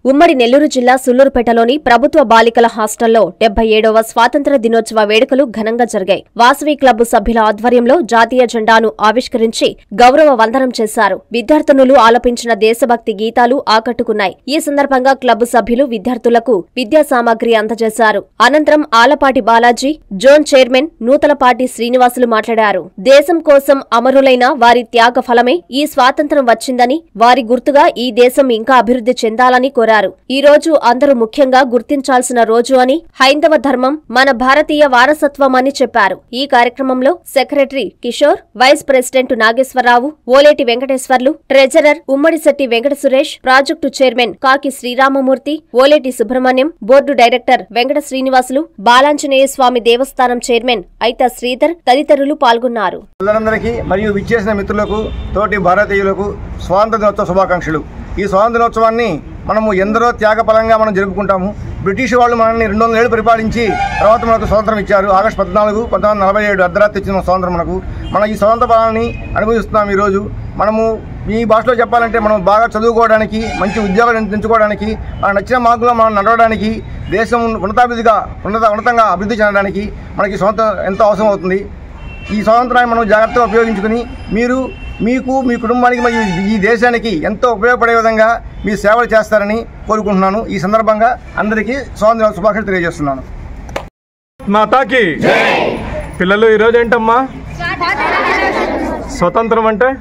ఉమ్మడి నెల్లూరు జిల్లా సుల్లూరుపేటలోని ప్రభుత్వ బాలికల హాస్టల్లో డెబ్బై ఏడవ స్వాతంత్ర దినోత్సవ వేడుకలు ఘనంగా జరిగాయి వాసవి క్లబ్ సభ్యుల ఆధ్వర్యంలో జాతీయ జెండాను ఆవిష్కరించి గౌరవ వందనం చేశారు విద్యార్థినులు ఆలపించిన దేశభక్తి గీతాలు ఆకట్టుకున్నాయి ఈ సందర్భంగా క్లబ్ సభ్యులు విద్యార్థులకు విద్యా సామాగ్రి అందజేశారు అనంతరం ఆలపాటి బాలాజీ జోన్ చైర్మన్ నూతలపాటి శ్రీనివాసులు మాట్లాడారు దేశం కోసం అమరులైన వారి త్యాగ ఫలమే ఈ స్వాతంత్ర్యం వచ్చిందని వారి గుర్తుగా ఈ దేశం ఇంకా అభివృద్ధి చెందాలని కోరారు ఈ రోజు అందరూ ముఖ్యంగా గుర్తించాల్సిన రోజు అని హైందవ ధర్మం మన భారతీయ వారసత్వం అని చెప్పారు ఈ కార్యక్రమంలో secretary Kishore vice president Nageswararao Oleti Venkateswarlu treasurer Ummadisetti Venkata Suresh project chairman Kaki Sriramamurthy Oleti Subrahmanyam board director Venkata Srinivasulu Balanjaneya Swamy దేవస్థానం చైర్మన్ ఐత శ్రీధర్ తదితరులు పాల్గొన్నారు పిల్లలందరికీ మరియు విచ్చేసిన మిత్రులకు తోటి భారతీయులకు స్వాతంత్ర దినోత్సవ శుభాకాంక్షలు ఈ స్వాతంత్ర దినోత్సవాన్ని మనము ఎందరో త్యాగఫలంగా మనం జరుపుకుంటాము బ్రిటిష్ వాళ్ళు మనల్ని రెండు వందల ఏళ్ళు పరిపాలించి తర్వాత మనకు స్వాతంత్రం ఇచ్చారు ఆగస్టు పద్నాలుగు పంతొమ్మిది వందల నలభై ఏడు అర్ధరాత్రి ఇచ్చిన స్వాతంత్రం మనకు మనం ఈ స్వాతంత్ర ఫలాన్ని అనుభవిస్తున్నాం ఈరోజు మనము ఈ భాషలో చెప్పాలంటే మనం బాగా చదువుకోవడానికి మంచి ఉద్యోగాలు ఎంచుకోవడానికి మనకు నచ్చిన మార్గంలో మనం నడవడానికి దేశం ఉన్నతాభివృద్ధిగా ఉన్నత ఉన్నతంగా అభివృద్ధి చెందడానికి మనకి స్వాతంత్రం ఎంతో అవసరం అవుతుంది ఈ స్వాతంత్రాన్ని మనం జాగ్రత్తగా ఉపయోగించుకుని మీరు మీకు మీ కుటుంబానికి మరియు ఈ దేశానికి ఎంతో ఉపయోగపడే విధంగా మీ సేవలు చేస్తారని కోరుకుంటున్నాను ఈ సందర్భంగా అందరికీ స్వాతంత్ర శుభాకాంక్షలు తెలియజేస్తున్నాను మాతాకి పిల్లలు ఈరోజు ఏంటమ్మా స్వతంత్రం అంటే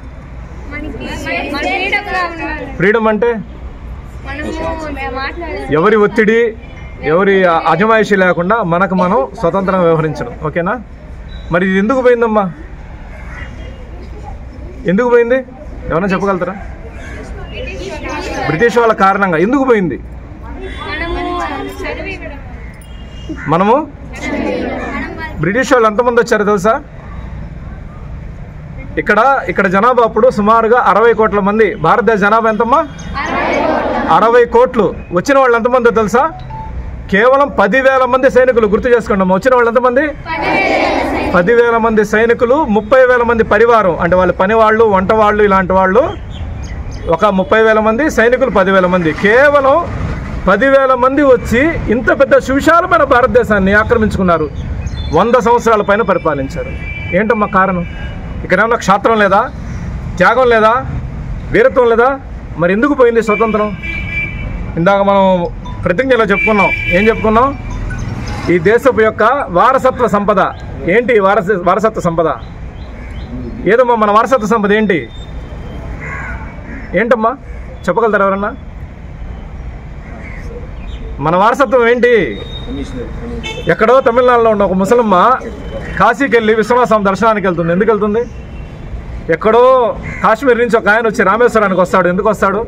ఫ్రీడమ్ అంటే ఎవరి ఒత్తిడి ఎవరి అజమాయిషి లేకుండా మనకు మనం స్వతంత్రంగా వ్యవహరించడం ఓకేనా మరి ఇది ఎందుకు పోయిందమ్మా ఎందుకు పోయింది ఎవరైనా చెప్పగలుగుతారా బ్రిటిష్ వాళ్ళ కారణంగా ఎందుకు పోయింది మనము బ్రిటిష్ వాళ్ళు ఎంతమంది వచ్చారో తెలుసా ఇక్కడ ఇక్కడ జనాభా అప్పుడు సుమారుగా అరవై కోట్ల మంది భారతదేశ జనాభా ఎంతమ్మా అరవై కోట్లు వచ్చిన వాళ్ళు ఎంతమందో తెలుసా కేవలం పదివేల మంది సైనికులు గుర్తు చేసుకోండి అమ్మా వచ్చిన వాళ్ళు ఎంతమంది పదివేల మంది సైనికులు ముప్పై వేల మంది పరివారం అంటే వాళ్ళ పని వాళ్ళు వంట వాళ్ళు ఇలాంటి వాళ్ళు ఒక ముప్పై వేల మంది సైనికులు పదివేల మంది కేవలం పదివేల మంది వచ్చి ఇంత పెద్ద సువిశాలమైన భారతదేశాన్ని ఆక్రమించుకున్నారు వంద సంవత్సరాల పైన పరిపాలించారు ఏంటమ్మా కారణం ఇక్కడ ఏమన్నా క్షాత్రం లేదా త్యాగం లేదా వీరత్వం లేదా మరి ఎందుకు పోయింది స్వతంత్రం ఇందాక మనం ప్రతిజ్ఞలో చెప్పుకున్నాం ఏం చెప్పుకున్నాం ఈ దేశపు యొక్క వారసత్వ సంపద ఏంటి వారస వారసత్వ సంపద ఏదమ్మా మన వారసత్వ సంపద ఏంటి ఏంటమ్మా చెప్పగలుగుతారు ఎవరన్నా మన వారసత్వం ఏంటి ఎక్కడో తమిళనాడులో ఉన్న ఒక ముసలమ్మ కాశీకి వెళ్ళి విశ్వనాథం దర్శనానికి వెళ్తుంది ఎందుకు వెళ్తుంది ఎక్కడో కాశ్మీర్ నుంచి ఒక ఆయన వచ్చి రామేశ్వరానికి వస్తాడు ఎందుకు వస్తాడు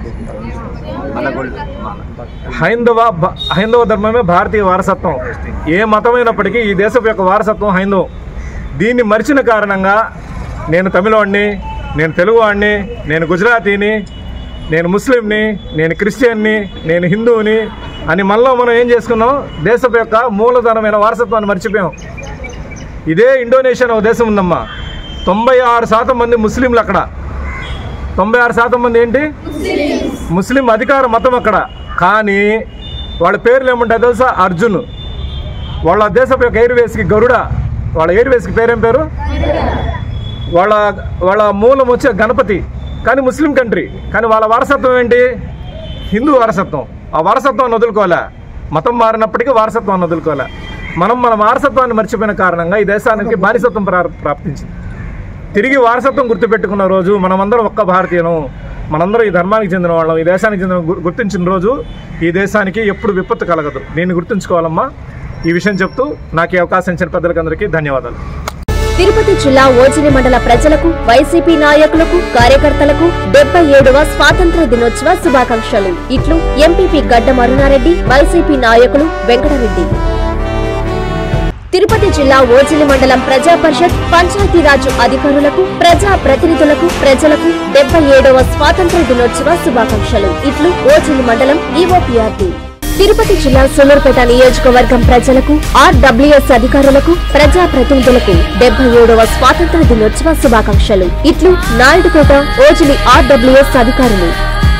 హైందవ భ- హైందవ ధర్మమే భారతీయ వారసత్వం ఏ మతమైనప్పటికీ ఈ దేశపు యొక్క వారసత్వం హైందవం దీన్ని మరిచిన కారణంగా నేను తమిళవాడిని నేను తెలుగువాడిని నేను గుజరాతీని నేను ముస్లింని నేను క్రిస్టియన్ని నేను హిందువుని అని మనలో మనం ఏం చేసుకున్నాం దేశపు యొక్క మూలధనమైన వారసత్వాన్ని మర్చిపోయాం ఇదే ఇండోనేషియా అనే ఒక దేశం ఉందమ్మా తొంభై ఆరు శాతం మంది ముస్లింలు అక్కడ తొంభై ఆరు శాతం మంది ఏంటి ముస్లిం అధికార మతం అక్కడ కానీ వాళ్ళ పేర్లు ఏముంటాయి తెలుసా అర్జున్ వాళ్ళ దేశపు యొక్క ఎయిర్వేస్కి గరుడ వాళ్ళ ఎయిర్వేస్కి పేరేం పేరు వాళ్ళ వాళ్ళ మూలం వచ్చే గణపతి కానీ ముస్లిం కంట్రీ కానీ వాళ్ళ వారసత్వం ఏంటి హిందూ వారసత్వం ఆ వారసత్వాన్ని వదులుకోలే మతం మారినప్పటికీ వారసత్వాన్ని వదులుకోలే మనం మన వారసత్వాన్ని మర్చిపోయిన కారణంగా ఈ దేశానికి బానిసత్వం ప్రా- ప్రాప్తించింది తిరిగి వారసత్వం గుర్తుపెట్టుకున్న రోజు మనమందరం ఒక్క భారతీయులం మనందరం ఈ ధర్మానికి చెందిన వాళ్ళం ఈ దేశానికి చెందిన గు- గుర్తించిన రోజు ఈ దేశానికి ఎప్పుడు విపత్తు కలగదు నేను గుర్తుంచుకోవాలమ్మా ఈ విషయం చెప్తూ నాకు ఈ అవకాశం ఇచ్చిన పెద్దలకందరికీ ధన్యవాదాలు తిరుపతి జిల్లా ఓజిలి మండల ప్రజలకు వైసీపీ నాయకులకు కార్యకర్తలకు డెబ్బై ఏడవ స్వాతంత్ర దినోత్సవ శుభాకాంక్షలు ఇట్లు ఎంపీపీ గడ్డ మరునారెడ్డి వైసీపీ నాయకులు వెంకటరెడ్డి తిరుపతి జిల్లా ఓజిలి మండలం ప్రజా పరిషత్ పంచాయతీరాజ్ అధికారులకు ప్రజా ప్రతినిధులకు ప్రజలకు డెబ్బై ఏడవ స్వాతంత్ర దినోత్సవ శుభాకాంక్షలు ఇట్లు ఓజిలి మండలం ఈఓపీఆర్టీ తిరుపతి జిల్లా సూలూరుపేట నియోజకవర్గం ప్రజలకు ఆర్డబ్ల్యూఎస్ అధికారులకు ప్రజా ప్రతినిధులకు డెబ్బై ఏడవ స్వాతంత్ర దినోత్సవ శుభాకాంక్షలు ఇట్లు నాయుడుపేట ఓజిలి ఆర్డబ్ల్యూఎస్ అధికారులు